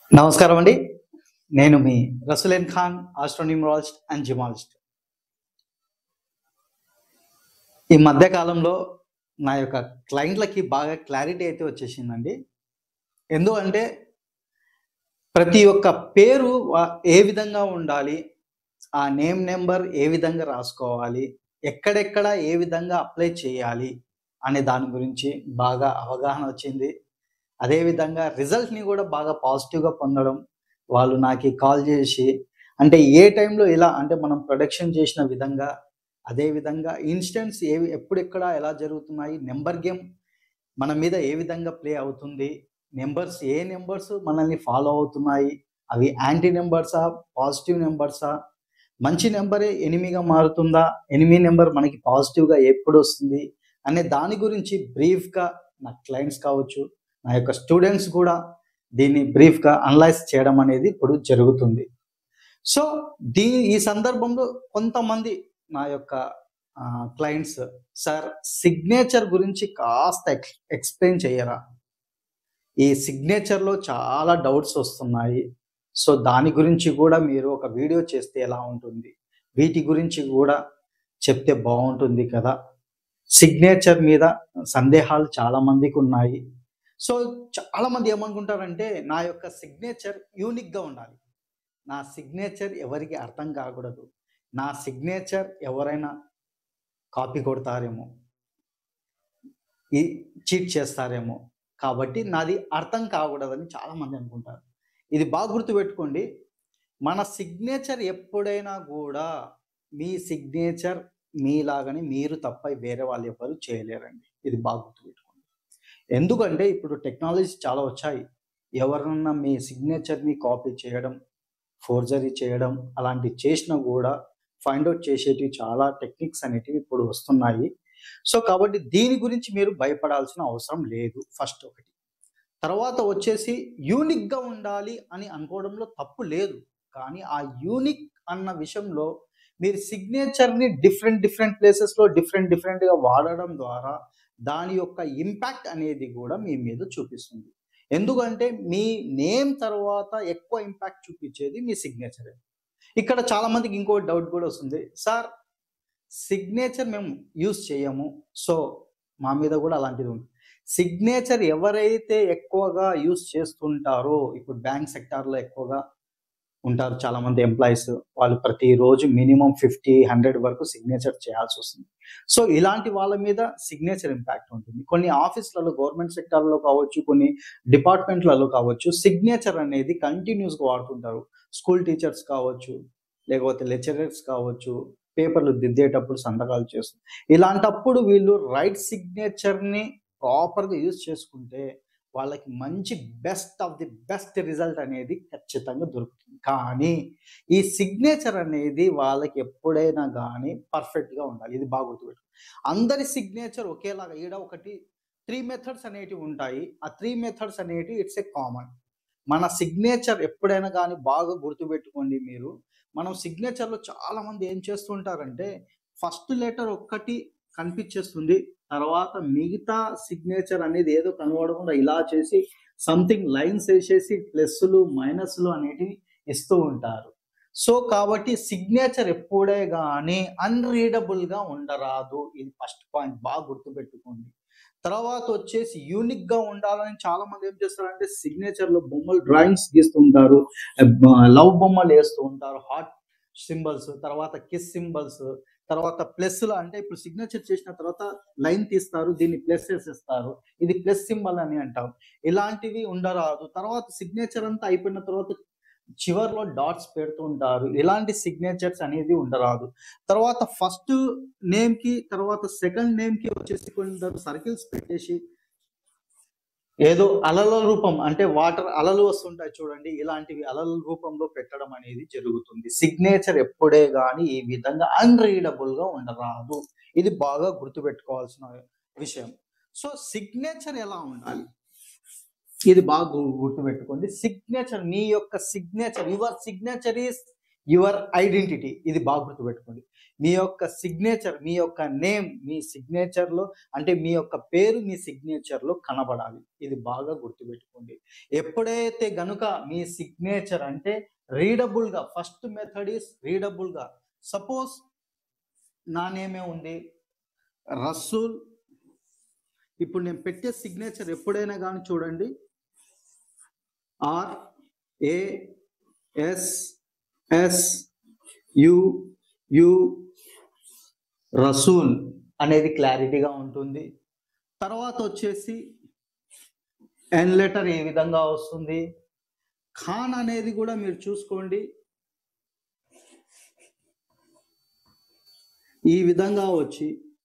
నమస్కారం అండి నేను మీ రసులేన్ ఖాన్ ఆస్ట్రోనిమరాలజిస్ట్ అండ్ జిమాలజిస్ట్ ఈ మధ్య కాలంలో నా యొక్క క్లయింట్లకి బాగా క్లారిటీ అయితే వచ్చేసిందండి ఎందుకంటే ప్రతి ఒక్క పేరు వా- ఏ విధంగా ఉండాలి ఆ నేమ్ నెంబర్ ఏ విధంగా రాసుకోవాలి ఎక్కడెక్కడ ఏ విధంగా అప్లై చేయాలి అనే దాని గురించి బాగా అవగాహన వచ్చింది అదేవిధంగా రిజల్ట్ని కూడా బాగా పాజిటివ్గా పొందడం వాళ్ళు నాకు కాల్ చేసి అంటే ఏ టైంలో ఇలా అంటే మనం ప్రొడక్షన్ చేసిన విధంగా అదే విధంగా ఇన్స్టెంట్స్ ఏవి ఎప్పుడెక్కడ ఎలా జరుగుతున్నాయి నెంబర్ గేమ్ మన మీద ఏ విధంగా ప్లే అవుతుంది నెంబర్స్ ఏ నెంబర్స్ మనల్ని ఫాలో అవుతున్నాయి అవి యాంటీ నెంబర్సా పాజిటివ్ నెంబర్సా మంచి నెంబరే ఎనిమిగా మారుతుందా ఎనిమి నెంబర్ మనకి పాజిటివ్గా ఎప్పుడు వస్తుంది అనే దాని గురించి బ్రీఫ్గా నా క్లయింట్స్ కావచ్చు నా యొక్క స్టూడెంట్స్ కూడా దీన్ని బ్రీఫ్గా అనలైజ్ చేయడం అనేది ఇప్పుడు జరుగుతుంది సో దీని ఈ సందర్భంలో కొంతమంది నా యొక్క క్లయింట్స్ సార్ సిగ్నేచర్ గురించి కాస్త ఎక్స్ ఎక్స్ప్లెయిన్ చేయరా ఈ సిగ్నేచర్లో చాలా డౌట్స్ వస్తున్నాయి సో దాని గురించి కూడా మీరు ఒక వీడియో చేస్తే ఎలా ఉంటుంది వీటి గురించి కూడా చెప్తే బాగుంటుంది కదా సిగ్నేచర్ మీద సందేహాలు చాలా మందికి ఉన్నాయి సో చాలా మంది ఏమనుకుంటారంటే నా యొక్క సిగ్నేచర్ యూనిక్గా ఉండాలి నా సిగ్నేచర్ ఎవరికి అర్థం కాకూడదు నా సిగ్నేచర్ ఎవరైనా కాపీ కొడతారేమో ఈ చీట్ చేస్తారేమో కాబట్టి నాది అర్థం కాకూడదని చాలా మంది అనుకుంటారు ఇది బాగా గుర్తుపెట్టుకోండి మన సిగ్నేచర్ ఎప్పుడైనా కూడా మీ సిగ్నేచర్ మీలాగని మీరు తప్ప వేరే వాళ్ళు ఎవరు చేయలేరండి ఇది బాగా గుర్తుపెట్టుకోండి ఎందుకంటే ఇప్పుడు టెక్నాలజీ చాలా వచ్చాయి ఎవరన్నా మీ సిగ్నేచర్ని కాపీ చేయడం ఫోర్జరీ చేయడం అలాంటివి చేసినా కూడా ఫైండ్ అవుట్ చేసేటివి చాలా టెక్నిక్స్ అనేటివి ఇప్పుడు వస్తున్నాయి సో కాబట్టి దీని గురించి మీరు భయపడాల్సిన అవసరం లేదు ఫస్ట్ ఒకటి తర్వాత వచ్చేసి యూనిక్గా ఉండాలి అని అనుకోవడంలో తప్పు లేదు కానీ ఆ యూనిక్ అన్న విషయంలో మీరు సిగ్నేచర్ని డిఫరెంట్ డిఫరెంట్ ప్లేసెస్లో డిఫరెంట్ డిఫరెంట్గా వాడడం ద్వారా దాని యొక్క ఇంపాక్ట్ అనేది కూడా మీ మీద చూపిస్తుంది ఎందుకంటే మీ నేమ్ తర్వాత ఎక్కువ ఇంపాక్ట్ చూపించేది మీ సిగ్నేచరే ఇక్కడ చాలా మందికి ఇంకో డౌట్ కూడా వస్తుంది సార్ సిగ్నేచర్ మేము యూస్ చేయము సో మా మీద కూడా అలాంటిది ఉంది సిగ్నేచర్ ఎవరైతే ఎక్కువగా యూస్ చేస్తుంటారో ఇప్పుడు బ్యాంక్ సెక్టార్లో ఎక్కువగా ఉంటారు చాలా మంది ఎంప్లాయీస్ వాళ్ళు ప్రతిరోజు మినిమం ఫిఫ్టీ హండ్రెడ్ వరకు సిగ్నేచర్ చేయాల్సి వస్తుంది సో ఇలాంటి వాళ్ళ మీద సిగ్నేచర్ ఇంపాక్ట్ ఉంటుంది కొన్ని ఆఫీసులలో గవర్నమెంట్ సెక్టార్లో కావచ్చు కొన్ని డిపార్ట్మెంట్లలో కావచ్చు సిగ్నేచర్ అనేది కంటిన్యూస్గా వాడుతుంటారు స్కూల్ టీచర్స్ కావచ్చు లేకపోతే లెక్చరర్స్ కావచ్చు పేపర్లు దిద్దేటప్పుడు సంతకాలు చేస్తారు ఇలాంటప్పుడు వీళ్ళు రైట్ సిగ్నేచర్ని ప్రాపర్గా యూజ్ చేసుకుంటే వాళ్ళకి మంచి best of the best result అనేది ఖచ్చితంగా దొరుకుతుంది కానీ ఈ సిగ్నేచర్ అనేది వాళ్ళకి ఎప్పుడైనా కానీ పర్ఫెక్ట్గా ఉండాలి ఇది బాగా గుర్తుపెట్టు అందరి సిగ్నేచర్ ఒకేలాగా ఈడ ఒకటి త్రీ మెథడ్స్ అనేటివి ఉంటాయి ఆ త్రీ మెథడ్స్ అనేటివి ఇట్స్ ఏ కామన్ మన సిగ్నేచర్ ఎప్పుడైనా కానీ బాగా గుర్తుపెట్టుకోండి మీరు మనం సిగ్నేచర్లో చాలా మంది ఏం చేస్తుంటారంటే ఫస్ట్ లెటర్ ఒక్కటి కనిపించేస్తుంది తర్వాత మిగతా సిగ్నేచర్ అనేది ఏదో కనబడకుండా ఇలా చేసి సంథింగ్ లైన్స్ వేసేసి ప్లస్లు మైనస్లు అనేటివి ఇస్తూ ఉంటారు సో కాబట్టి సిగ్నేచర్ ఎప్పుడే కానీ అన్రీడబుల్గా ఉండరాదు ఇది ఫస్ట్ పాయింట్ బాగా గుర్తుపెట్టుకోండి తర్వాత వచ్చేసి యూనిక్ గా ఉండాలని చాలా మంది ఏం చేస్తారంటే సిగ్నేచర్ లో బొమ్మలు డ్రాయింగ్స్ గీస్తుంటారు లవ్ బొమ్మలు వేస్తూ ఉంటారు హార్ట్ సింబల్స్ తర్వాత కిస్ సింబల్స్ తర్వాత ప్లస్ అంటే ఇప్పుడు సిగ్నేచర్ చేసిన తర్వాత లైన్ తీస్తారు దీన్ని ప్లస్ వేసేస్తారు ఇది ప్లస్ సింబల్ అని అంటాం ఇలాంటివి ఉండరాదు తర్వాత సిగ్నేచర్ అంతా అయిపోయిన తర్వాత చివర్లో డాట్స్ పెడుతూ ఉంటారు ఇలాంటి సిగ్నేచర్స్ అనేది ఉండరాదు తర్వాత ఫస్ట్ నేమ్ కి తర్వాత సెకండ్ నేమ్ కి వచ్చేసి కొందరు సర్కిల్స్ పెట్టేసి ఏదో అలల రూపం అంటే వాటర్ అలలు వస్తుంటాయి చూడండి ఇలాంటివి అలల రూపంలో పెట్టడం అనేది జరుగుతుంది సిగ్నేచర్ ఎప్పుడే గాని ఈ విధంగా అన్రీడబుల్ గా ఉండరాదు ఇది బాగా గుర్తుపెట్టుకోవాల్సిన విషయం సో సిగ్నేచర్ ఎలా ఉండాలి ఇది బాగా గు- గుర్తుపెట్టుకోండి సిగ్నేచర్ మీ యొక్క signature your signature is your identity ఇది బాగా గుర్తుపెట్టుకోండి మీ యొక్క సిగ్నేచర్ మీ యొక్క నేమ్ మీ సిగ్నేచర్ లో అంటే మీ యొక్క పేరు మీ సిగ్నేచర్ లో కనబడాలి ఇది బాగా గుర్తుపెట్టుకోండి ఎప్పుడైతే గనుక మీ సిగ్నేచర్ అంటే రీడబుల్ గా ఫస్ట్ మెథడ్ ఈస్ రీడబుల్ గా సపోజ్ నా నేమే ఉంది రసూల్ ఇప్పుడు నేను పెట్టే సిగ్నేచర్ ఎప్పుడైనా కానీ చూడండి R A S S U U Rasool అనేది క్లారిటీగా ఉంటుంది తర్వాత వచ్చేసి ఎన్ లెటర్ ఏ విధంగా వస్తుంది ఖాన్ అనేది కూడా మీరు చూసుకోండి ఈ విధంగా వచ్చి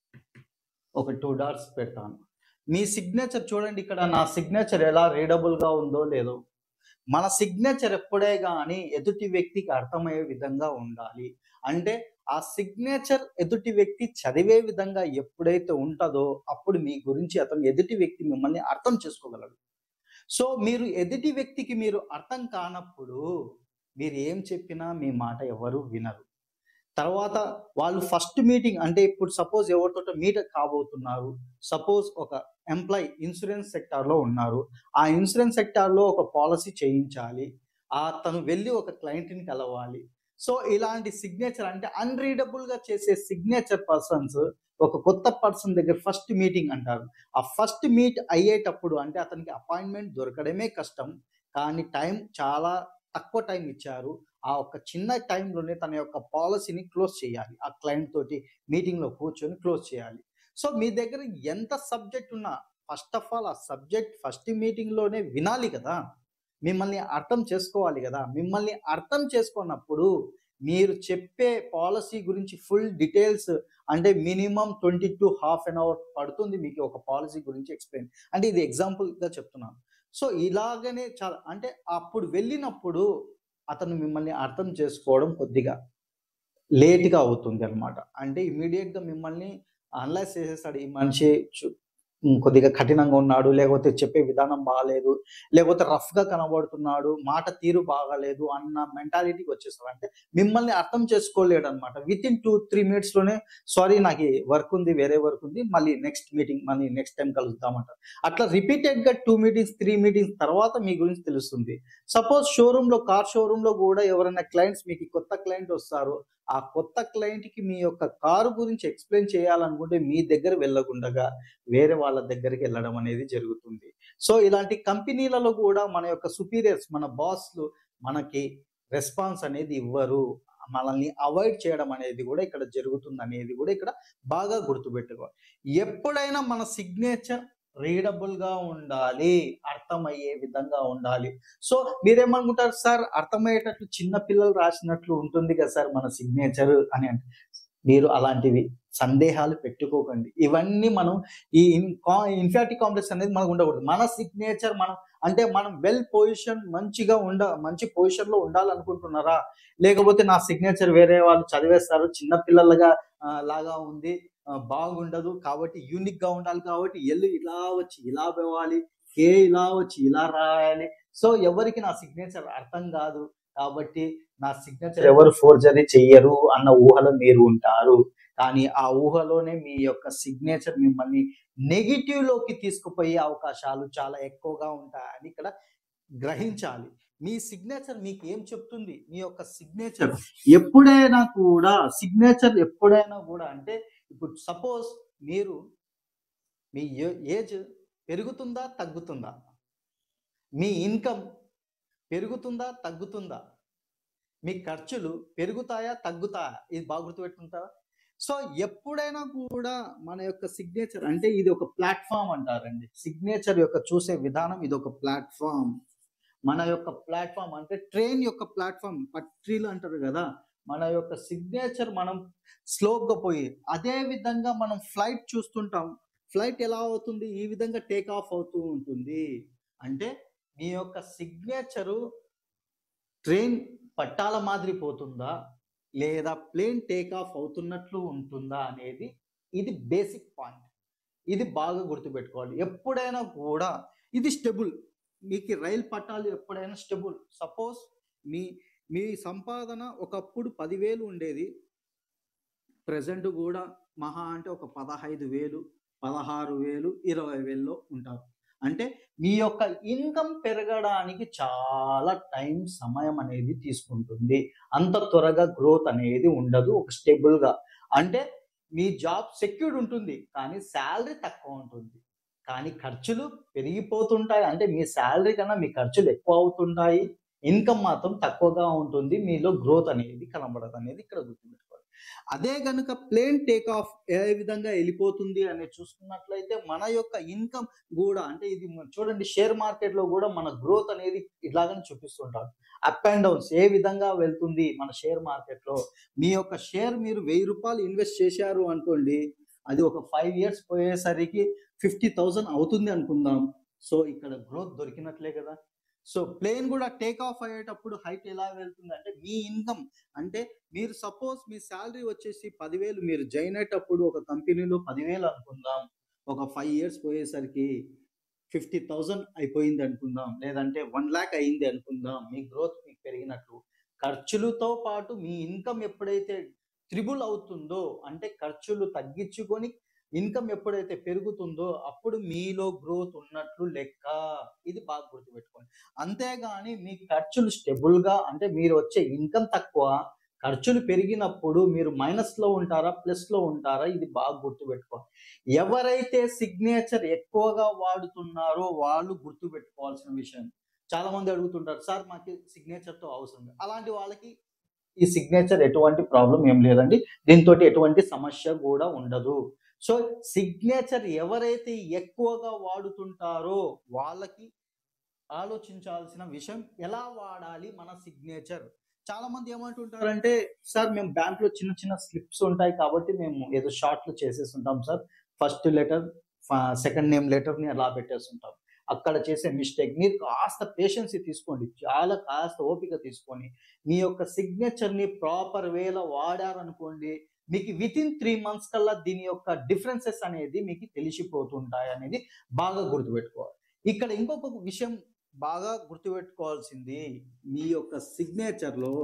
ఒక టూ డాట్స్ పెడతాను మీ సిగ్నేచర్ చూడండి ఇక్కడ నా సిగ్నేచర్ ఎలా రీడబుల్ గా ఉందో లేదో మన సిగ్నేచర్ ఎప్పుడే కానీ ఎదుటి వ్యక్తికి అర్థమయ్యే విధంగా ఉండాలి అంటే ఆ సిగ్నేచర్ ఎదుటి వ్యక్తి చదివే విధంగా ఎప్పుడైతే ఉంటుందో అప్పుడు మీ గురించి అతను ఎదుటి వ్యక్తి మిమ్మల్ని అర్థం చేసుకోగలడు సో మీరు ఎదుటి వ్యక్తికి మీరు అర్థం కానప్పుడు మీరు ఏం చెప్పినా మీ మాట ఎవరు వినరు తర్వాత వాళ్ళు ఫస్ట్ మీటింగ్ అంటే ఇప్పుడు సపోజ్ ఎవరితో మీట్ కాబోతున్నారు సపోజ్ ఒక ఎంప్లాయ్ ఇన్సూరెన్స్ సెక్టార్లో ఉన్నారు ఆ ఇన్సూరెన్స్ సెక్టార్లో ఒక పాలసీ చేయించాలి ఆ తను వెళ్ళి ఒక క్లయింట్ని కలవాలి సో ఇలాంటి సిగ్నేచర్ అంటే అన్రీడబుల్ గా చేసే సిగ్నేచర్ పర్సన్స్ ఒక కొత్త పర్సన్ దగ్గర ఫస్ట్ మీటింగ్ అంటారు ఆ ఫస్ట్ మీట్ అయ్యేటప్పుడు అంటే అతనికి అపాయింట్మెంట్ దొరకడమే కష్టం కానీ టైం చాలా తక్కువ టైం ఇచ్చారు ఆ ఒక చిన్న టైంలోనే తన యొక్క పాలసీని క్లోజ్ చేయాలి ఆ క్లయింట్ తోటి మీటింగ్ లో కూర్చొని క్లోజ్ చేయాలి సో మీ దగ్గర ఎంత సబ్జెక్ట్ ఉన్నా ఫస్ట్ ఆఫ్ ఆల్ ఆ సబ్జెక్ట్ ఫస్ట్ మీటింగ్ లోనే వినాలి కదా మిమ్మల్ని అర్థం చేసుకోవాలి కదా మిమ్మల్ని అర్థం చేసుకున్నప్పుడు మీరు చెప్పే పాలసీ గురించి ఫుల్ డీటెయిల్స్ అంటే minimum twenty to half an hour పడుతుంది మీకు ఒక పాలసీ గురించి ఎక్స్ప్లెయిన్ అంటే ఇది example గా చెప్తున్నాను సో ఇలాగనే చాలా అంటే అప్పుడు వెళ్ళినప్పుడు అతను మిమ్మల్ని అర్థం చేసుకోవడం కొద్దిగా లేట్గా అవుతుంది అనమాట అంటే immediate గా మిమ్మల్ని అనలైజ్ చేసేస్తాడు ఈ మనిషి చు- ఉమ్, కొద్దిగా కఠినంగా ఉన్నాడు లేకపోతే చెప్పే విధానం బాగాలేదు లేకపోతే రఫ్ గా కనబడుతున్నాడు మాట తీరు బాగాలేదు అన్న మెంటాలిటీకి వచ్చేస్తాడు అంటే మిమ్మల్ని అర్థం చేసుకోలేడు అనమాట within two three minutes లోనే సారీ నాకు వర్క్ ఉంది వేరే వర్క్ ఉంది మళ్ళీ నెక్స్ట్ మీటింగ్ మళ్ళీ నెక్స్ట్ టైం కలుద్దామంట అట్లా రిపీటెడ్ గా టూ మీటింగ్స్ త్రీ మీటింగ్స్ తర్వాత మీ గురించి తెలుస్తుంది సపోజ్ షోరూమ్ లో కార్ షోరూమ్ లో కూడా ఎవరైనా క్లయింట్స్ మీకు కొత్త క్లయింట్ వస్తారు ఆ కొత్త క్లయింట్ కి మీ యొక్క కారు గురించి ఎక్స్ప్లెయిన్ చేయాలనుకుంటే మీ దగ్గర వెళ్ళకుండా వేరే వాళ్ళ దగ్గరికి వెళ్ళడం అనేది జరుగుతుంది సో ఇలాంటి కంపెనీలలో కూడా మన యొక్క సుపీరియర్స్ మన బాస్లు మనకి రెస్పాన్స్ అనేది ఇవ్వరు మనల్ని అవాయిడ్ చేయడం అనేది కూడా ఇక్కడ జరుగుతుంది అనేది కూడా ఇక్కడ బాగా గుర్తుపెట్టుకోవాలి ఎప్పుడైనా మన సిగ్నేచర్ రీడబుల్ గా ఉండాలి అర్థమయ్యే విధంగా ఉండాలి సో మీరేమనుకుంటారు సార్ అర్థమయ్యేటట్లు చిన్న పిల్లలు రాసినట్లు ఉంటుంది కదా సార్ మన సిగ్నేచర్ అని అంటే మీరు అలాంటివి సందేహాలు పెట్టుకోకండి ఇవన్నీ మనం ఈ ఇన్ఫాటిక్ కాంప్లెక్స్ అనేది మనకు ఉండకూడదు మన సిగ్నేచర్ మనం అంటే మనం వెల్ పొజిషన్ మంచిగా ఉండ మంచి పొజిషన్ లో ఉండాలనుకుంటున్నారా లేకపోతే నా సిగ్నేచర్ వేరే వాళ్ళు చదివేస్తారు చిన్న పిల్లలుగా ఆ, లాగా ఉంది ఆ, బాగుండదు కాబట్టి యూనిక్ గా ఉండాలి కాబట్టి ఎల్లు ఇలా వచ్చి ఇలా పోవాలి కే ఇలా వచ్చి ఇలా రాయాలి సో ఎవరికి నా సిగ్నేచర్ అర్థం కాదు కాబట్టి నా సిగ్నేచర్ ఎవరు ఫోర్జరీ చెయ్యరు అన్న ఊహలో మీరు ఉంటారు కానీ ఆ ఊహలోనే మీ యొక్క సిగ్నేచర్ మిమ్మల్ని నెగిటివ్ లోకి తీసుకుపోయే అవకాశాలు చాలా ఎక్కువగా ఉంటాయని ఇక్కడ గ్రహించాలి మీ సిగ్నేచర్ మీకు ఏం చెప్తుంది మీ యొక్క సిగ్నేచర్ ఎప్పుడైనా కూడా సిగ్నేచర్ ఎప్పుడైనా కూడా అంటే ఇప్పుడు సపోజ్ మీరు మీ ఏజ్ పెరుగుతుందా తగ్గుతుందా మీ ఇన్కమ్ పెరుగుతుందా తగ్గుతుందా మీ ఖర్చులు పెరుగుతాయా తగ్గుతాయా ఇది బాగా గుర్తుపెట్టుకుంటారా సో ఎప్పుడైనా కూడా మన యొక్క సిగ్నేచర్ అంటే ఇది ఒక ప్లాట్ఫామ్ అంటారండి సిగ్నేచర్ యొక్క చూసే విధానం ఇది ఒక ప్లాట్ఫామ్ మన యొక్క ప్లాట్ఫామ్ అంటే ట్రైన్ యొక్క ప్లాట్ఫామ్ పట్రీలు అంటారు కదా మన యొక్క సిగ్నేచర్ మనం స్లోగా పోయి అదే విధంగా మనం ఫ్లైట్ చూస్తుంటాం ఫ్లైట్ ఎలా అవుతుంది ఈ విధంగా టేక్ ఆఫ్ అవుతూ ఉంటుంది అంటే మీ యొక్క సిగ్నేచరు ట్రైన్ పట్టాల మాదిరి పోతుందా లేదా ప్లేన్ టేక్ ఆఫ్ అవుతున్నట్లు ఉంటుందా అనేది ఇది బేసిక్ పాయింట్ ఇది బాగా గుర్తుపెట్టుకోవాలి ఎప్పుడైనా కూడా ఇది స్టెబుల్ మీకు రైలు పట్టాలు ఎప్పుడైనా స్టెబుల్ సపోజ్ మీ మీ సంపాదన ఒకప్పుడు పదివేలు ఉండేది ప్రజెంట్ కూడా మహా అంటే ఒక పదహైదు వేలు పదహారు వేలు ఇరవై వేల్లో ఉంటారు అంటే మీ యొక్క ఇన్కమ్ పెరగడానికి చాలా టైం సమయం అనేది తీసుకుంటుంది అంత త్వరగా గ్రోత్ అనేది ఉండదు ఒక స్టేబుల్ గా అంటే మీ జాబ్ సెక్యూర్డ్ ఉంటుంది కానీ శాలరీ తక్కువ ఉంటుంది కానీ ఖర్చులు పెరిగిపోతుంటాయి అంటే మీ శాలరీ కన్నా మీ ఖర్చులు ఎక్కువ అవుతుంటాయి ఇన్కమ్ మాత్రం తక్కువగా ఉంటుంది మీలో గ్రోత్ అనేది కనబడదు అనేది ఇక్కడ గుర్తుపెట్టుకోవాలి అదే కనుక ప్లేన్ టేక్ ఆఫ్ ఏ విధంగా వెళ్ళిపోతుంది అనేది చూసుకున్నట్లయితే మన యొక్క ఇన్కమ్ కూడా అంటే ఇది మ- చూడండి షేర్ మార్కెట్ లో కూడా మన గ్రోత్ అనేది ఇలాగని చూపిస్తుంటారు అప్ అండ్ డౌన్స్ ఏ విధంగా వెళ్తుంది మన షేర్ మార్కెట్ లో మీ యొక్క షేర్ మీరు వెయ్యి రూపాయలు ఇన్వెస్ట్ చేశారు అనుకోండి అది ఒక ఫైవ్ ఇయర్స్ పోయేసరికి ఫిఫ్టీ థౌసండ్ అవుతుంది అనుకుందాం సో ఇక్కడ గ్రోత్ దొరికినట్లే కదా సో ప్లేన్ కూడా టేక్ ఆఫ్ అయ్యేటప్పుడు హైట్ ఎలా వెళ్తుంది అంటే మీ ఇన్కమ్ అంటే మీరు సపోజ్ మీ శాలరీ వచ్చేసి పదివేలు మీరు జాయిన్ అయ్యేటప్పుడు ఒక కంపెనీలో పదివేలు అనుకుందాం ఒక ఫైవ్ ఇయర్స్ పోయేసరికి ఫిఫ్టీ థౌజండ్ అయిపోయింది అనుకుందాం లేదంటే వన్ ల్యాక్ అయింది అనుకుందాం మీ గ్రోత్ మీకు పెరిగినట్లు ఖర్చులతో పాటు మీ ఇన్కమ్ ఎప్పుడైతే త్రిబుల్ అవుతుందో అంటే ఖర్చులు తగ్గించుకొని ఇన్కమ్ ఎప్పుడైతే పెరుగుతుందో అప్పుడు మీలో గ్రోత్ ఉన్నట్లు లెక్క ఇది బాగా గుర్తుపెట్టుకోండి అంతేగాని మీ ఖర్చులు స్టెబుల్ గా అంటే మీరు వచ్చే ఇన్కమ్ తక్కువ ఖర్చులు పెరిగినప్పుడు మీరు మైనస్ లో ఉంటారా ప్లస్ లో ఉంటారా ఇది బాగా గుర్తుపెట్టుకోవాలి ఎవరైతే సిగ్నేచర్ ఎక్కువగా వాడుతున్నారో వాళ్ళు గుర్తుపెట్టుకోవాల్సిన విషయం చాలా మంది అడుగుతుంటారు సార్ మాకు సిగ్నేచర్ తో అవసరం లేదు." అలాంటి వాళ్ళకి ఈ సిగ్నేచర్ ఎటువంటి ప్రాబ్లం ఏం లేదండి దీంతో ఎటువంటి సమస్య కూడా ఉండదు సో సిగ్నేచర్ ఎవరైతే ఎక్కువగా వాడుతుంటారో వాళ్ళకి ఆలోచించాల్సిన విషయం ఎలా వాడాలి మన సిగ్నేచర్ చాలా మంది ఏమంటుంటారంటే సార్ మేము బ్యాంక్ లో చిన్న చిన్న స్లిప్స్ ఉంటాయి కాబట్టి మేము ఏదో షార్ట్లు చేసేస్తుంటాం sir first letter second name letter ని అలా పెట్టేస్తుంటాం అక్కడ చేసే మిస్టేక్ మీరు కాస్త పేషెన్స్ తీసుకోండి చాలా కాస్త ఓపిక తీసుకొని మీ యొక్క సిగ్నేచర్ ని ప్రాపర్ వేలో వాడారనుకోండి మీకు విత్ ఇన్ త్రీ మంత్స్ కల్లా దీని యొక్క డిఫరెన్సెస్ అనేది మీకు తెలిసిపోతుంటాయి అనేది బాగా గుర్తుపెట్టుకోవాలి ఇక్కడ ఇంకొక విషయం బాగా గుర్తుపెట్టుకోవాల్సింది మీ యొక్క సిగ్నేచర్ లో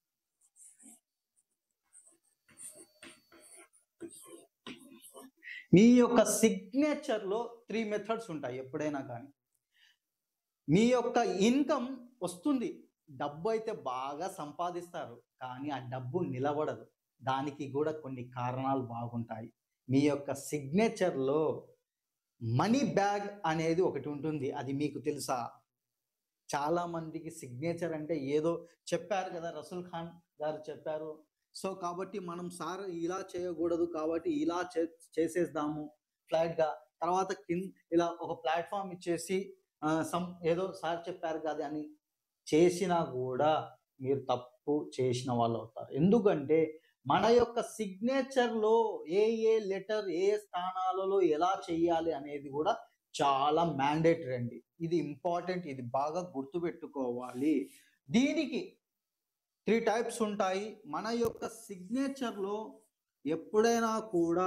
మీ యొక్క సిగ్నేచర్ లో త్రీ మెథడ్స్ ఉంటాయి ఎప్పుడైనా కానీ మీ యొక్క ఇన్కమ్ వస్తుంది డబ్బు అయితే బాగా సంపాదిస్తారు కానీ ఆ డబ్బు నిలబడదు దానికి కూడా కొన్ని కారణాలు బాగుంటాయి మీ యొక్క సిగ్నేచర్లో మనీ బ్యాగ్ అనేది ఒకటి ఉంటుంది అది మీకు తెలుసా చాలా మందికి సిగ్నేచర్ అంటే ఏదో చెప్పారు కదా రసూల్ ఖాన్ గారు చెప్పారు సో కాబట్టి మనం సార్ ఇలా చేయకూడదు కాబట్టి ఇలా చే చేసేద్దాము ఫ్లాట్ గా తర్వాత కింద ఇలా ఒక ప్లాట్ఫామ్ ఇచ్చేసి ఆ, some ఏదో సార్ చెప్పారు కదా అని చేసినా కూడా మీరు తప్పు చేసిన వాళ్ళు అవుతారు ఎందుకంటే మన యొక్క సిగ్నేచర్ లో ఏ ఏ లెటర్ ఏ స్థానాలలో ఎలా చెయ్యాలి అనేది కూడా చాలా మ్యాండేటరీ అండి ఇది ఇంపార్టెంట్ ఇది బాగా గుర్తుపెట్టుకోవాలి దీనికి త్రీ టైప్స్ ఉంటాయి మన యొక్క సిగ్నేచర్ లో ఎప్పుడైనా కూడా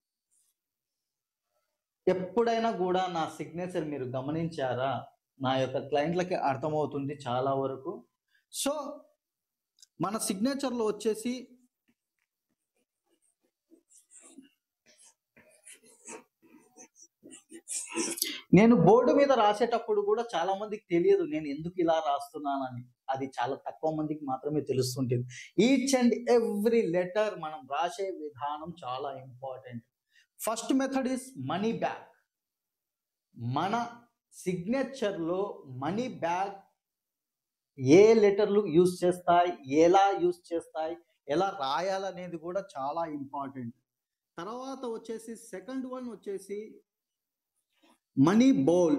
ఎప్పుడైనా కూడా నా సిగ్నేచర్ మీరు గమనించారా నా యొక్క క్లయింట్లకి అర్థమవుతుంది చాలా వరకు సో మన సిగ్నేచర్ లో వచ్చేసి నేను బోర్డు మీద రాసేటప్పుడు కూడా చాలా మందికి తెలియదు నేను ఎందుకు ఇలా రాస్తున్నానని అది చాలా తక్కువ మందికి మాత్రమే తెలుస్తుంటుంది ఈచ్ అండ్ ఎవ్రీ లెటర్ మనం రాసే విధానం చాలా important first method is money bag మన సిగ్నేచర్ లో మనీ బ్యాగ్ ఏ లెటర్లు యూజ్ చేస్తాయి ఎలా యూజ్ చేస్తాయి ఎలా రాయాలనేది కూడా చాలా ఇంపార్టెంట్ తర్వాత వచ్చేసి సెకండ్ వన్ వచ్చేసి మనీ బౌల్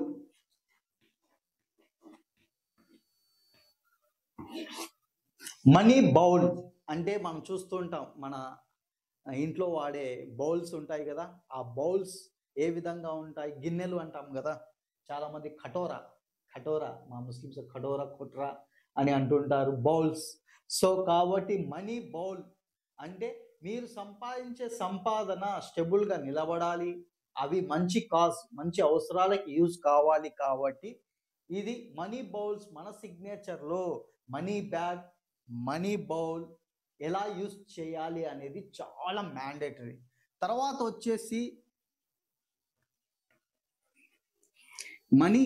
మనీ బౌల్ అంటే మనం చూస్తుంటాం మన ఇంట్లో వాడే బౌల్స్ ఉంటాయి కదా ఆ బౌల్స్ ఏ విధంగా ఉంటాయి గిన్నెలు అంటాం కదా చాలా మంది కటోరా కటోరా మా ముస్లిమ్స్ కటోరా కుట్రా అని అంటుంటారు బౌల్స్ సో కాబట్టి మనీ బౌల్ అంటే మీరు సంపాదించే సంపాదన స్టెబుల్ గా నిలబడాలి అవి మంచి కాజ్ మంచి అవసరాలకి యూజ్ కావాలి కాబట్టి ఇది మనీ బౌల్స్ మన సిగ్నేచర్ లో మనీ బ్యాగ్ మనీ బౌల్ ఎలా యూస్ చేయాలి అనేది చాలా మ్యాండేటరీ తర్వాత వచ్చేసి మనీ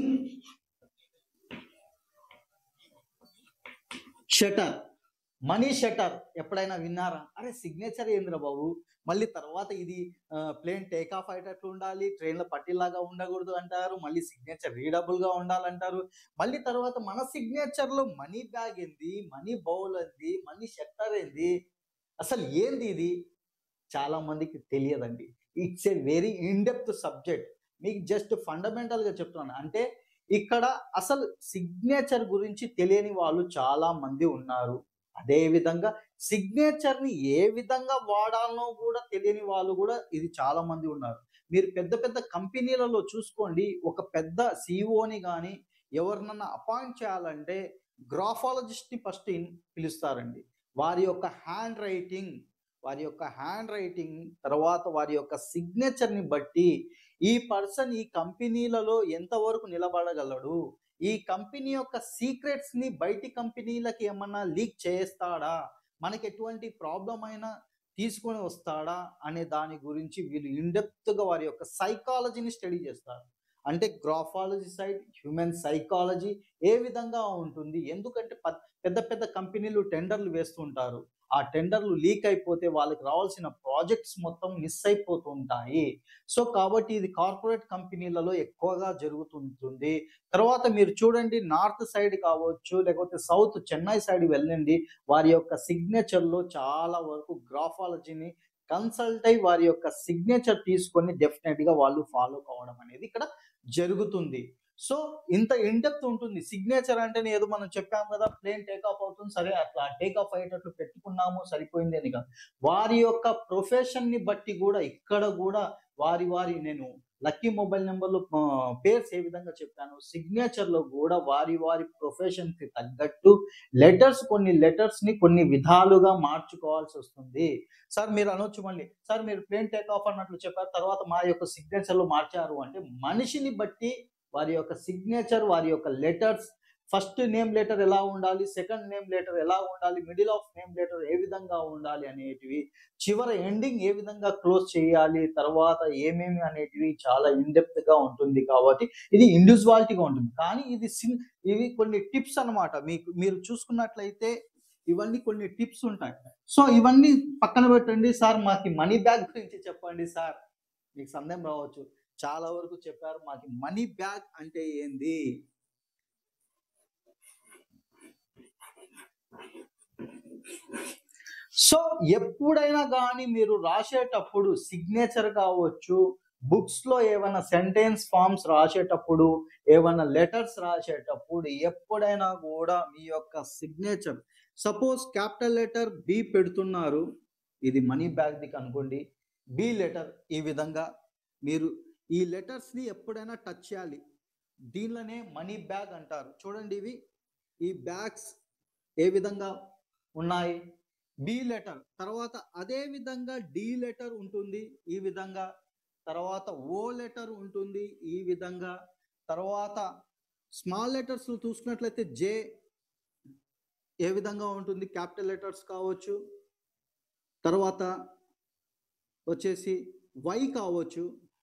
షటర్ మనీ షటర్ ఎప్పుడైనా విన్నారా అరే సిగ్నేచర్ ఏంద్రా బాబు మళ్ళీ తర్వాత ఇది ప్లేన్ టేక్ ఆఫ్ అయ్యేటట్లు ఉండాలి ట్రైన్లో పట్టిలాగా ఉండకూడదు అంటారు మళ్ళీ సిగ్నేచర్ రీడబుల్ గా ఉండాలంటారు మళ్ళీ తర్వాత మన సిగ్నేచర్ లో మనీ బ్యాగ్ ఏంది మనీ బౌల్ ఏంది మనీ షట్టర్ ఏంది అసలు ఏంది ఇది చాలా మందికి తెలియదండి it's a very in depth subject మీకు జస్ట్ ఫండమెంటల్ గా చెప్తున్నాను అంటే ఇక్కడ అసలు సిగ్నేచర్ గురించి తెలియని వాళ్ళు చాలా మంది ఉన్నారు అదే విధంగా సిగ్నేచర్ ని ఏ విధంగా వాడాలనో కూడా తెలియని వాళ్ళు కూడా ఇది చాలా మంది ఉన్నారు మీరు పెద్ద పెద్ద కంపెనీలలో చూసుకోండి ఒక పెద్ద సిఇఓని కానీ ఎవరినన్నా అపాయింట్ చేయాలంటే గ్రాఫాలజిస్ట్ ని ఫస్ట్ పిలుస్తారండి వారి యొక్క హ్యాండ్ రైటింగ్ వారి యొక్క హ్యాండ్ రైటింగ్ తర్వాత వారి యొక్క సిగ్నేచర్ ని బట్టి ఈ పర్సన్ ఈ కంపెనీలలో ఎంతవరకు నిలబడగలడు ఈ కంపెనీ యొక్క సీక్రెట్స్ ని బయటి కంపెనీలకి ఏమన్నా లీక్ చేస్తాడా మనకి ఎటువంటి ప్రాబ్లం అయినా తీసుకొని వస్తాడా అనే దాని గురించి వీళ్ళు ఇన్డెప్త్ గా వారి యొక్క సైకాలజీని స్టడీ చేస్తారు అంటే గ్రాఫాలజీ సైడ్ హ్యూమన్ సైకాలజీ ఏ విధంగా ఉంటుంది ఎందుకంటే ప- పెద్ద పెద్ద కంపెనీలు టెండర్లు వేస్తుంటారు ఆ టెండర్లు లీక్ అయిపోతే వాళ్ళకి రావాల్సిన ప్రాజెక్ట్స్ మొత్తం మిస్ అయిపోతుంటాయి సో కాబట్టి ఇది కార్పొరేట్ కంపెనీలలో ఎక్కువగా జరుగుతుంటుంది తర్వాత మీరు చూడండి నార్త్ సైడ్ కావచ్చు లేకపోతే సౌత్ చెన్నై సైడ్ వెళ్ళండి వారి యొక్క సిగ్నేచర్ లో చాలా వరకు గ్రాఫాలజీని కన్సల్ట్ అయి వారి యొక్క సిగ్నేచర్ తీసుకొని డెఫినెట్ గా వాళ్ళు ఫాలో కావడం అనేది ఇక్కడ జరుగుతుంది సో ఇంత ఇండెప్త్ ఉంటుంది సిగ్నేచర్ అంటేనే ఏదో మనం చెప్పాం కదా ప్లేన్ టేక్ ఆఫ్ అవుతుంది సరే అట్లా టేక్ ఆఫ్ అయ్యేటట్లు పెట్టుకున్నాము సరిపోయింది అని కాదు వారి యొక్క ప్రొఫెషన్ ని బట్టి కూడా ఇక్కడ కూడా వారి వారి నేను లక్కీ మొబైల్ నెంబర్లు పేర్స్ ఏ విధంగా చెప్పాను సిగ్నేచర్ లో కూడా వారి వారి ప్రొఫెషన్ కి తగ్గట్టు లెటర్స్ కొన్ని లెటర్స్ ని కొన్ని విధాలుగా మార్చుకోవాల్సి వస్తుంది సార్ మీరు అనొచ్చు మళ్ళీ సార్ మీరు ప్లేన్ టేక్ ఆఫ్ అన్నట్లు చెప్పారు తర్వాత మా యొక్క సిగ్నేచర్ లో మార్చారు అంటే మనిషిని బట్టి వారి యొక్క సిగ్నేచర్ వారి యొక్క లెటర్స్ ఫస్ట్ నేమ్ లెటర్ ఎలా ఉండాలి సెకండ్ నేమ్ లెటర్ ఎలా ఉండాలి మిడిల్ ఆఫ్ నేమ్ లెటర్ ఏ విధంగా ఉండాలి అనేటివి చివర ఎండింగ్ ఏ విధంగా క్లోజ్ చేయాలి తర్వాత ఏమేమి అనేటివి చాలా ఇన్డెప్త్ గా ఉంటుంది కాబట్టి ఇది ఇండివిజువాలిటీగా ఉంటుంది కానీ ఇది sim- ఇవి కొన్ని టిప్స్ అన్నమాట మీకు మీరు చూసుకున్నట్లయితే ఇవన్నీ కొన్ని టిప్స్ ఉంటాయి సో ఇవన్నీ పక్కన పెట్టండి సార్ మాకు మనీ బ్యాగ్ గురించి చెప్పండి సార్ మీకు సందేహం రావచ్చు చాలా వరకు చెప్పారు మాకు మనీ బ్యాగ్ అంటే ఏంది సో ఎప్పుడైనా కానీ మీరు రాసేటప్పుడు సిగ్నేచర్ కావచ్చు బుక్స్ లో ఏమైనా సెంటెన్స్ ఫార్మ్స్ రాసేటప్పుడు ఏమైనా లెటర్స్ రాసేటప్పుడు ఎప్పుడైనా కూడా మీ యొక్క signature suppose capital letter B పెడుతున్నారు ఇది మనీ బ్యాగ్ దిక్ అనుకోండి బి లెటర్ ఈ విధంగా మీరు ఈ లెటర్స్ ని ఎప్పుడైనా టచ్ చేయాలి దీనిలోనే మనీ బ్యాగ్ అంటారు చూడండి ఇవి ఈ బ్యాగ్స్ ఏ విధంగా ఉన్నాయి బి లెటర్ తర్వాత అదే విధంగా డి లెటర్ ఉంటుంది ఈ విధంగా తర్వాత ఓ లెటర్ ఉంటుంది ఈ విధంగా తర్వాత స్మాల్ లెటర్స్ చూసుకున్నట్లయితే జే ఏ విధంగా ఉంటుంది క్యాపిటల్ లెటర్స్ కావచ్చు తర్వాత వచ్చేసి వై కావచ్చు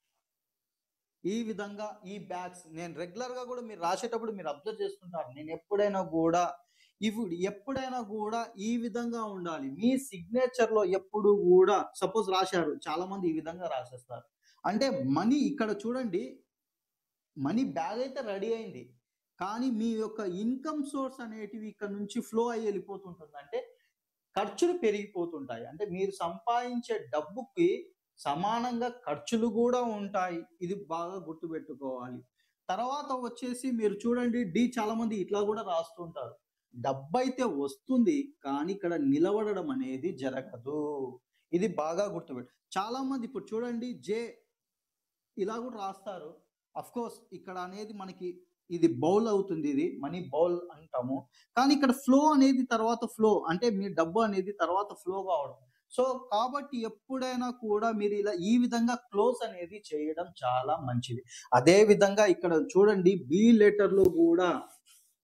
ఈ విధంగా ఈ బ్యాగ్స్ నేను రెగ్యులర్ గా కూడా మీరు రాసేటప్పుడు మీరు అబ్జర్వ్ చేస్తుంటారు నేను ఎప్పుడైనా కూడా ఇవి ఎప్పుడైనా కూడా ఈ విధంగా ఉండాలి మీ సిగ్నేచర్ లో ఎప్పుడు కూడా సపోజ్ రాశారు చాలా మంది ఈ విధంగా రాసేస్తారు అంటే మనీ ఇక్కడ చూడండి మనీ బ్యాగ్ అయితే రెడీ అయింది కానీ మీ యొక్క ఇన్కమ్ సోర్స్ అనేటివి ఇక్కడ నుంచి ఫ్లో అయ్యి వెళ్ళిపోతుంటుంది అంటే ఖర్చులు పెరిగిపోతుంటాయి అంటే మీరు సంపాదించే డబ్బుకి సమానంగా ఖర్చులు కూడా ఉంటాయి ఇది బాగా గుర్తుపెట్టుకోవాలి తర్వాత వచ్చేసి మీరు చూడండి డి చాలా మంది ఇట్లా కూడా రాస్తుంటారు డబ్బు అయితే వస్తుంది కానీ ఇక్కడ నిలబడడం అనేది జరగదు ఇది బాగా గుర్తుపెట్టు చాలా మంది ఇప్పుడు చూడండి జే ఇలా కూడా రాస్తారు అఫ్ కోర్స్ ఇక్కడ అనేది మనకి ఇది బౌల్ అవుతుంది ఇది మనీ బౌల్ అంటాము కానీ ఇక్కడ ఫ్లో అనేది తర్వాత ఫ్లో అంటే మీ డబ్బు అనేది తర్వాత ఫ్లో కావడం సో కాబట్టి ఎప్పుడైనా కూడా మీరు ఇలా ఈ విధంగా క్లోజ్ అనేది చేయడం చాలా మంచిది అదే విధంగా ఇక్కడ చూడండి బి లెటర్ లో కూడా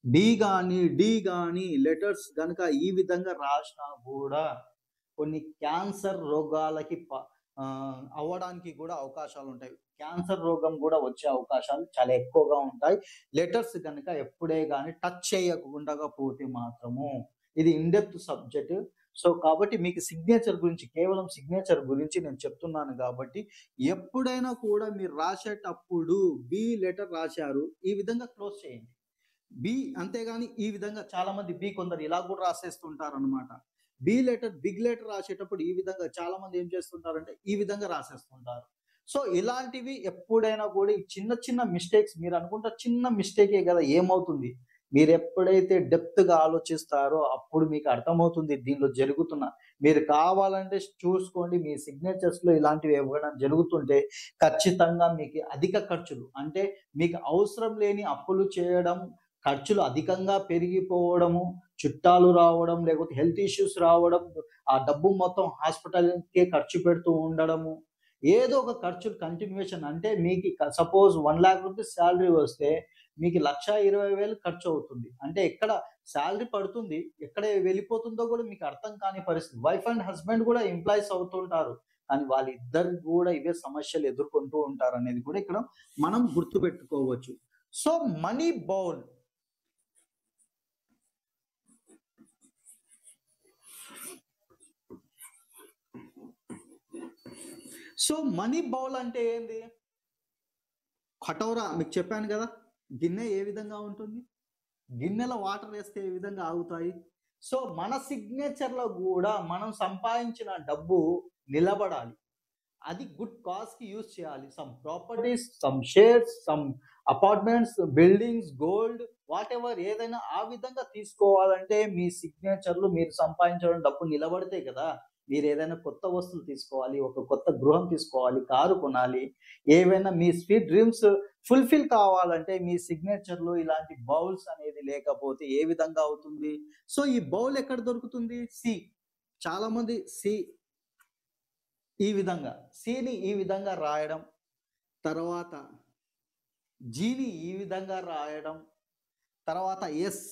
బి కానీ డి కానీ లెటర్స్ కనుక ఈ విధంగా రాసినా కూడా కొన్ని క్యాన్సర్ రోగాలకి ప- ఆ, అవ్వడానికి కూడా అవకాశాలు ఉంటాయి క్యాన్సర్ రోగం కూడా వచ్చే అవకాశాలు చాలా ఎక్కువగా ఉంటాయి లెటర్స్ కనుక ఎప్పుడే కానీ టచ్ చేయకుండా పోతే మాత్రము ఇది ఇన్డెప్త్ సబ్జెక్ట్ సో కాబట్టి మీకు సిగ్నేచర్ గురించి కేవలం సిగ్నేచర్ గురించి నేను చెప్తున్నాను కాబట్టి ఎప్పుడైనా కూడా మీరు రాసేటప్పుడు బి లెటర్ రాశారు ఈ విధంగా క్లోజ్ చేయండి బి అంతేగాని ఈ విధంగా చాలా మంది బి కొందరు ఇలా కూడా రాసేస్తుంటారు అనమాట బి లెటర్ బిగ్ లెటర్ రాసేటప్పుడు ఈ విధంగా చాలా మంది ఏం చేస్తుంటారంటే ఈ విధంగా రాసేస్తుంటారు సో ఇలాంటివి ఎప్పుడైనా కూడా ఈ చిన్న చిన్న మిస్టేక్స్ మీరు అనుకుంటా చిన్న మిస్టేకే కదా ఏమవుతుంది మీరు ఎప్పుడైతే డెప్త్ గా ఆలోచిస్తారో అప్పుడు మీకు అర్థమవుతుంది దీనిలో జరుగుతున్న మీరు కావాలంటే చూసుకోండి మీ సిగ్నేచర్స్ లో ఇలాంటివి ఇవ్వడం జరుగుతుంటే ఖచ్చితంగా మీకు అధిక ఖర్చులు అంటే మీకు అవసరం లేని అప్పులు చేయడం ఖర్చులు అధికంగా పెరిగిపోవడము చుట్టాలు రావడం లేకపోతే హెల్త్ ఇష్యూస్ రావడం ఆ డబ్బు మొత్తం హాస్పిటల్కే ఖర్చు పెడుతూ ఉండడము ఏదో ఒక ఖర్చు కంటిన్యూషన్ అంటే మీకు suppose one lakh rupees salary వస్తే మీకు లక్ష ఇరవై వేలు ఖర్చు అవుతుంది అంటే ఎక్కడ శాలరీ పడుతుంది ఎక్కడ వెళ్ళిపోతుందో కూడా మీకు అర్థం కాని పరిస్థితి వైఫ్ అండ్ హస్బెండ్ కూడా ఎంప్లాయీస్ అవుతుంటారు కానీ వాళ్ళిద్దరు కూడా ఇవే సమస్యలు ఎదుర్కొంటూ ఉంటారు అనేది కూడా ఇక్కడ మనం గుర్తుపెట్టుకోవచ్చు so money bowl so money bowl అంటే ఏంది కటోరా మీకు చెప్పాను కదా గిన్నె ఏ విధంగా ఉంటుంది గిన్నెలో వాటర్ వేస్తే ఏ విధంగా ఆగుతాయి సో మన సిగ్నేచర్లో కూడా మనం సంపాదించిన డబ్బు నిలబడాలి అది గుడ్ కాజ్ కి యూజ్ చేయాలి some properties some shares some apartments buildings gold whatever ఏదైనా ఆ విధంగా తీసుకోవాలంటే మీ సిగ్నేచర్లు మీరు సంపాదించడం డబ్బు నిలబడితే కదా మీరు ఏదైనా కొత్త వస్తువులు తీసుకోవాలి ఒక కొత్త గృహం తీసుకోవాలి కారు కొనాలి ఏవైనా మీ స్వీట్ డ్రీమ్స్ ఫుల్ఫిల్ కావాలంటే మీ సిగ్నేచర్లో ఇలాంటి బౌల్స్ అనేది లేకపోతే ఏ విధంగా అవుతుంది సో ఈ బౌల్ ఎక్కడ దొరుకుతుంది సి చాలా మంది సి ఈ విధంగా సిని ఈ విధంగా రాయడం తర్వాత జీని ఈ విధంగా రాయడం తర్వాత ఎస్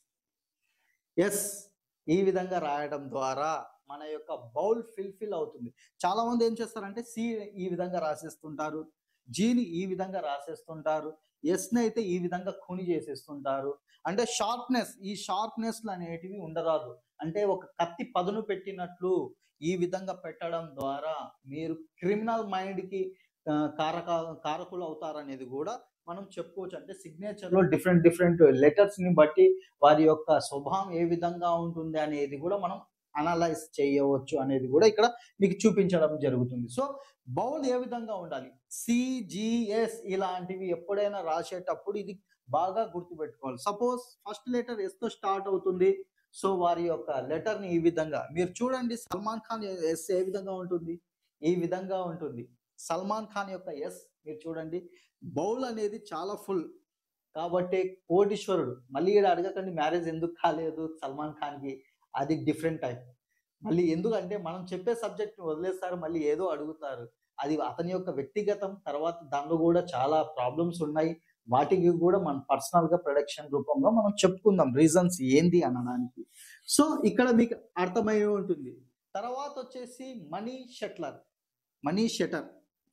ఎస్ ఈ విధంగా రాయడం ద్వారా మన యొక్క బౌల్ ఫిల్ఫిల్ అవుతుంది చాలా మంది ఏం చేస్తారంటే సి ఈ విధంగా రాసేస్తుంటారు జీని ఈ విధంగా రాసేస్తుంటారు ఎస్ని అయితే ఈ విధంగా ఖుని చేసేస్తుంటారు అంటే షార్ప్నెస్ ఈ షార్ప్నెస్ అనేటివి ఉండరాదు అంటే ఒక కత్తి పదును పెట్టినట్లు ఈ విధంగా పెట్టడం ద్వారా మీరు క్రిమినల్ మైండ్కి కారక కారకులు అవుతారనేది కూడా మనం చెప్పుకోవచ్చు అంటే సిగ్నేచర్ లో డిఫరెంట్ డిఫరెంట్ లెటర్స్ ని బట్టి వారి యొక్క స్వభావం ఏ విధంగా ఉంటుంది అనేది కూడా మనం అనలైజ్ చేయవచ్చు అనేది కూడా ఇక్కడ మీకు చూపించడం జరుగుతుంది సో బౌల్ ఏ విధంగా ఉండాలి సిజిఎస్ ఇలాంటివి ఎప్పుడైనా రాసేటప్పుడు ఇది బాగా గుర్తుపెట్టుకోవాలి సపోజ్ ఫస్ట్ లెటర్ ఎస్ తో స్టార్ట్ అవుతుంది సో వారి యొక్క లెటర్ ని ఈ విధంగా మీరు చూడండి సల్మాన్ ఖాన్ ఎస్ ఏ విధంగా ఉంటుంది ఈ విధంగా ఉంటుంది సల్మాన్ ఖాన్ యొక్క ఎస్ మీరు చూడండి బౌల్ అనేది చాలా ఫుల్ కాబట్టి కోటీశ్వరుడు మళ్ళీ ఇక్కడ అడగకండి మ్యారేజ్ ఎందుకు కాలేదు సల్మాన్ ఖాన్ కి అది డిఫరెంట్ టైప్ మళ్ళీ ఎందుకంటే మనం చెప్పే సబ్జెక్ట్ వదిలేస్తారు మళ్ళీ ఏదో అడుగుతారు అది అతని యొక్క వ్యక్తిగతం తర్వాత దానిలో కూడా చాలా ప్రాబ్లమ్స్ ఉన్నాయి వాటికి కూడా మనం పర్సనల్ గా ప్రొడక్షన్ రూపంలో మనం చెప్పుకుందాం రీజన్స్ ఏంది అనడానికి సో ఇక్కడ మీకు అర్థమై ఉంటుంది తర్వాత వచ్చేసి money shutter money shutter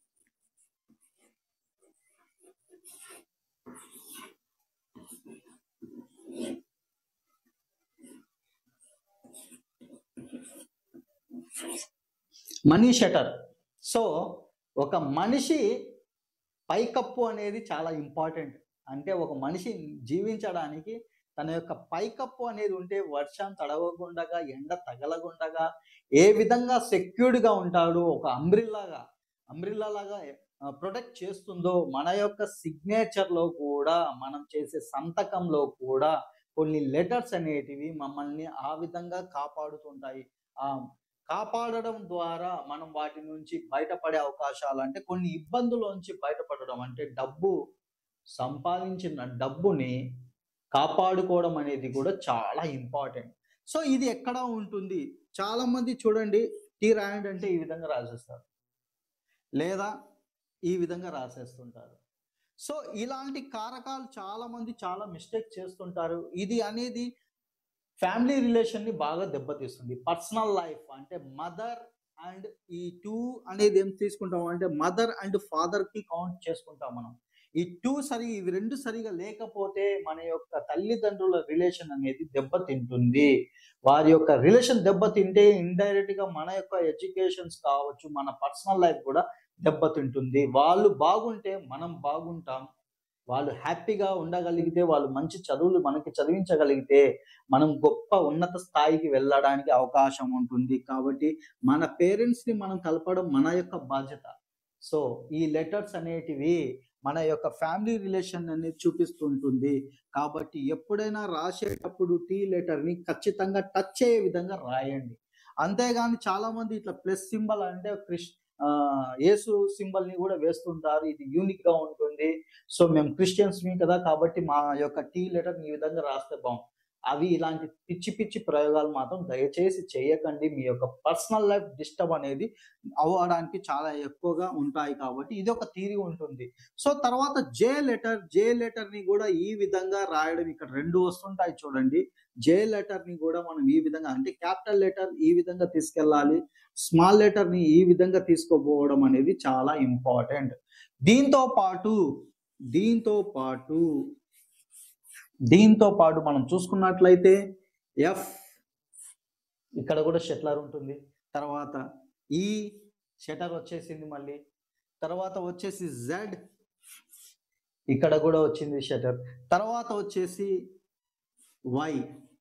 money shutter so ఒక మనిషి పైకప్పు అనేది చాలా ఇంపార్టెంట్ అంటే ఒక మనిషి జీవించడానికి తన యొక్క పైకప్పు అనేది ఉంటే వర్షం తడవకుండగా ఎండ తగలకుండగా ఏ విధంగా సెక్యూర్డ్ గా ఉంటాడు ఒక అంబ్రిల్లాగా అంబ్రిల్లా లాగా ప్రొటెక్ట్ చేస్తుందో మన యొక్క సిగ్నేచర్ లో కూడా మనం చేసే సంతకంలో కూడా కొన్ని లెటర్స్ అనేటివి మమ్మల్ని ఆ విధంగా కాపాడుతుంటాయి ఆ కాపాడడం ద్వారా మనం వాటి నుంచి బయటపడే అవకాశాలు అంటే కొన్ని ఇబ్బందులోంచి బయటపడడం అంటే డబ్బు సంపాదించిన డబ్బుని కాపాడుకోవడం అనేది కూడా చాలా ఇంపార్టెంట్ సో ఇది ఎక్కడ ఉంటుంది చాలా మంది చూడండి టీ రాయండి అంటే ఈ విధంగా రాసేస్తారు లేదా ఈ విధంగా రాసేస్తుంటారు సో ఇలాంటి కారకాలు చాలా మంది చాలా మిస్టేక్ చేస్తుంటారు ఇది అనేది ఫ్యామిలీ రిలేషన్ ని బాగా దెబ్బతీస్తుంది పర్సనల్ లైఫ్ అంటే మదర్ అండ్ ఈ టూ అనేది ఏం తీసుకుంటాం అంటే మదర్ అండ్ ఫాదర్ కి కౌంట్ చేసుకుంటాం మనం ఈ టూ సరి ఇవి రెండు సరిగా లేకపోతే మన యొక్క తల్లిదండ్రుల రిలేషన్ అనేది దెబ్బతింటుంది వారి యొక్క రిలేషన్ దెబ్బతింటే ఇండైరెక్ట్ గా మన యొక్క ఎడ్యుకేషన్స్ కావచ్చు మన పర్సనల్ లైఫ్ కూడా దెబ్బతింటుంది వాళ్ళు బాగుంటే మనం బాగుంటాం వాళ్ళు హ్యాపీగా ఉండగలిగితే వాళ్ళు మంచి చదువులు మనకి చదివించగలిగితే మనం గొప్ప ఉన్నత స్థాయికి వెళ్ళడానికి అవకాశం ఉంటుంది కాబట్టి మన పేరెంట్స్ ని మనం కలపడం మన యొక్క బాధ్యత సో ఈ లెటర్స్ అనేటివి మన యొక్క ఫ్యామిలీ రిలేషన్ అనేది చూపిస్తుంటుంది కాబట్టి ఎప్పుడైనా రాసేటప్పుడు టీ లెటర్ ని ఖచ్చితంగా టచ్ అయ్యే విధంగా రాయండి అంతేగాని చాలా మంది ఇట్లా ప్లస్ సింబల్ అంటే క్రిష్ ఆ, యేసు సింబల్ ని కూడా వేస్తుంటారు ఇది యూనిక్ గా ఉంటుంది సో మేము క్రిస్టియన్స్ మీ కదా కాబట్టి మా యొక్క టీ లెటర్ ఈ విధంగా రాస్తే బాగుంది అవి ఇలాంటి పిచ్చి పిచ్చి ప్రయోగాలు మాత్రం దయచేసి చేయకండి మీ యొక్క పర్సనల్ లైఫ్ డిస్టర్బ్ అనేది అవ్వడానికి చాలా ఎక్కువగా ఉంటాయి కాబట్టి ఇది ఒక థీరీ ఉంటుంది సో తర్వాత జే లెటర్ జే లెటర్ ని కూడా ఈ విధంగా రాయడం ఇక్కడ రెండు వస్తుంటాయి చూడండి జే లెటర్ ని కూడా మనం ఈ విధంగా అంటే క్యాపిటల్ లెటర్ ఈ విధంగా తీసుకెళ్ళాలి స్మాల్ లెటర్ ని ఈ విధంగా తీసుకోపోవడం అనేది చాలా ఇంపార్టెంట్ దీంతో పాటు దీంతో పాటు దీంతో పాటు మనం చూసుకున్నట్లయితే ఎఫ్ ఇక్కడ కూడా షెట్లర్ ఉంటుంది తర్వాత ఈ షటర్ వచ్చేసింది మళ్ళీ తర్వాత వచ్చేసి జెడ్ ఇక్కడ కూడా వచ్చింది షటర్ తర్వాత వచ్చేసి వై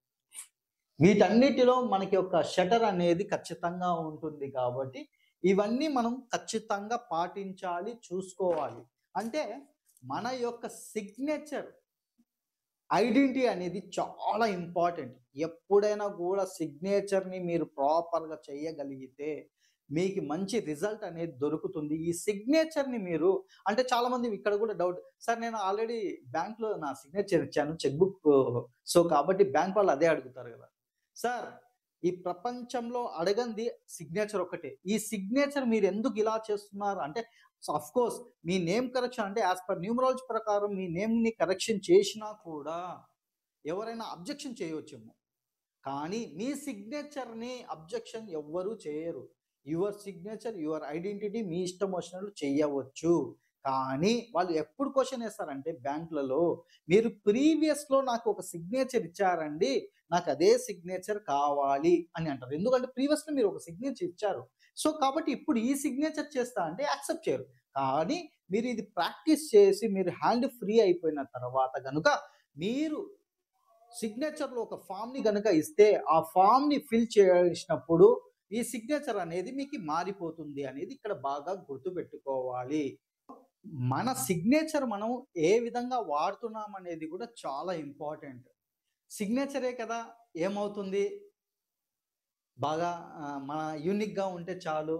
వీటన్నిటిలో మనకి ఒక షటర్ అనేది ఖచ్చితంగా ఉంటుంది కాబట్టి ఇవన్నీ మనం ఖచ్చితంగా పాటించాలి చూసుకోవాలి అంటే మన యొక్క సిగ్నేచర్ ఐడెంటిటీ అనేది చాలా ఇంపార్టెంట్ ఎప్పుడైనా కూడా సిగ్నేచర్ని మీరు ప్రాపర్గా చేయగలిగితే మీకు మంచి రిజల్ట్ అనేది దొరుకుతుంది ఈ సిగ్నేచర్ని మీరు అంటే చాలా మంది ఇక్కడ కూడా డౌట్ సార్ నేను ఆల్రెడీ బ్యాంక్లో నా సిగ్నేచర్ ఇచ్చాను చెక్ బుక్ సో కాబట్టి బ్యాంక్ వాళ్ళు అదే అడుగుతారు కదా సార్ ఈ ప్రపంచంలో అడగంది సిగ్నేచర్ ఒకటే ఈ సిగ్నేచర్ మీరు ఎందుకు ఇలా చేస్తున్నారు అంటే అఫ్ కోర్స్ మీ నేమ్ కరెక్షన్ అంటే యాజ్ పర్ న్యూమరాలజీ ప్రకారం మీ నేమ్ ని కరెక్షన్ చేసినా కూడా ఎవరైనా అబ్జెక్షన్ చేయవచ్చేమో కానీ మీ సిగ్నేచర్ ని అబ్జెక్షన్ ఎవ్వరూ చేయరు యువర్ సిగ్నేచర్ యువర్ ఐడెంటిటీ మీ ఇష్టం వచ్చినట్లు చేయవచ్చు కానీ వాళ్ళు ఎప్పుడు క్వశ్చన్ వేస్తారంటే బ్యాంకులలో మీరు ప్రీవియస్ లో నాకు ఒక సిగ్నేచర్ ఇచ్చారండి నాకు అదే సిగ్నేచర్ కావాలి అని అంటారు ఎందుకంటే ప్రీవియస్ లో మీరు ఒక సిగ్నేచర్ ఇచ్చారు సో కాబట్టి ఇప్పుడు ఈ సిగ్నేచర్ చేస్తా అంటే యాక్సెప్ట్ చేయరు కానీ మీరు ఇది ప్రాక్టీస్ చేసి మీరు హ్యాండ్ ఫ్రీ అయిపోయిన తర్వాత కనుక మీరు సిగ్నేచర్లో ఒక ఫామ్ ని కనుక ఇస్తే ఆ ఫామ్ ని ఫిల్ చేసినప్పుడు ఈ సిగ్నేచర్ అనేది మీకు మారిపోతుంది అనేది ఇక్కడ బాగా గుర్తుపెట్టుకోవాలి మన సిగ్నేచర్ మనం ఏ విధంగా వాడుతున్నాం అనేది కూడా చాలా ఇంపార్టెంట్ సిగ్నేచరే కదా ఏమవుతుంది బాగా ఆ, మన యూనిక్గా ఉంటే చాలు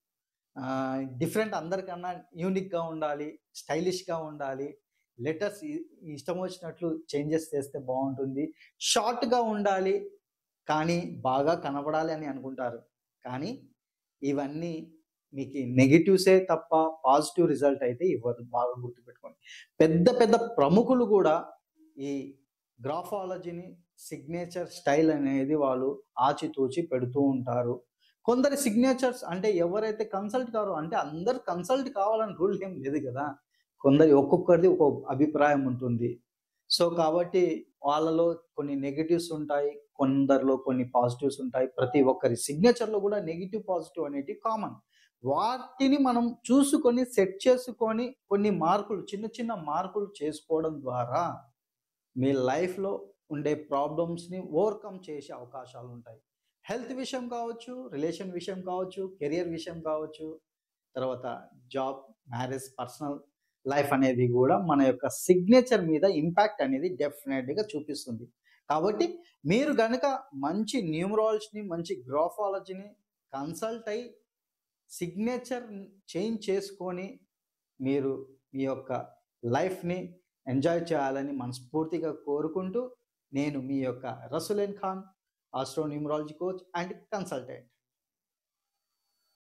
డిఫరెంట్ అందరికన్నా యూనిక్గా ఉండాలి స్టైలిష్గా ఉండాలి లెటర్స్ ఇష్టం వచ్చినట్లు చేంజెస్ చేస్తే బాగుంటుంది షార్ట్గా ఉండాలి కానీ బాగా కనబడాలి అని అనుకుంటారు కానీ ఇవన్నీ మీకు నెగిటివ్సే తప్ప పాజిటివ్ రిజల్ట్ అయితే ఇవ్వదు బాగా గుర్తుపెట్టుకోండి పెద్ద పెద్ద ప్రముఖులు కూడా ఈ గ్రాఫాలజీని సిగ్నేచర్ స్టైల్ అనేది వాళ్ళు ఆచితూచి పెడుతూ ఉంటారు కొందరి సిగ్నేచర్స్ అంటే ఎవరైతే కన్సల్ట్ కారో అంటే అందరు కన్సల్ట్ కావాలని రూల్ ఏం లేదు కదా కొందరి ఒక్కొక్కరిది ఒక్కొక్క అభిప్రాయం ఉంటుంది సో కాబట్టి వాళ్ళలో కొన్ని నెగిటివ్స్ ఉంటాయి కొందరిలో కొన్ని పాజిటివ్స్ ఉంటాయి ప్రతి ఒక్కరి సిగ్నేచర్లో కూడా నెగిటివ్ పాజిటివ్ అనేటివి కామన్ వాటిని మనం చూసుకొని సెట్ చేసుకొని కొన్ని మార్పులు చిన్న చిన్న మార్పులు చేసుకోవడం ద్వారా మీ లైఫ్లో ఉండే ప్రాబ్లమ్స్ని ఓవర్కమ్ చేసే అవకాశాలు ఉంటాయి హెల్త్ విషయం కావచ్చు రిలేషన్ విషయం కావచ్చు కెరియర్ విషయం కావచ్చు తర్వాత జాబ్ మ్యారేజ్ పర్సనల్ లైఫ్ అనేది కూడా మన యొక్క సిగ్నేచర్ మీద ఇంపాక్ట్ అనేది డెఫినెట్గా చూపిస్తుంది కాబట్టి మీరు గనుక మంచి న్యూమరాలజీని మంచి గ్రాఫాలజీని కన్సల్ట్ అయి సిగ్నేచర్ చేంజ్ చేసుకొని మీరు మీ యొక్క లైఫ్ని ఎంజాయ్ చేయాలని మనస్ఫూర్తిగా కోరుకుంటూ నేను మీ యొక్క Rasulen Khan astro numerology coach and consultant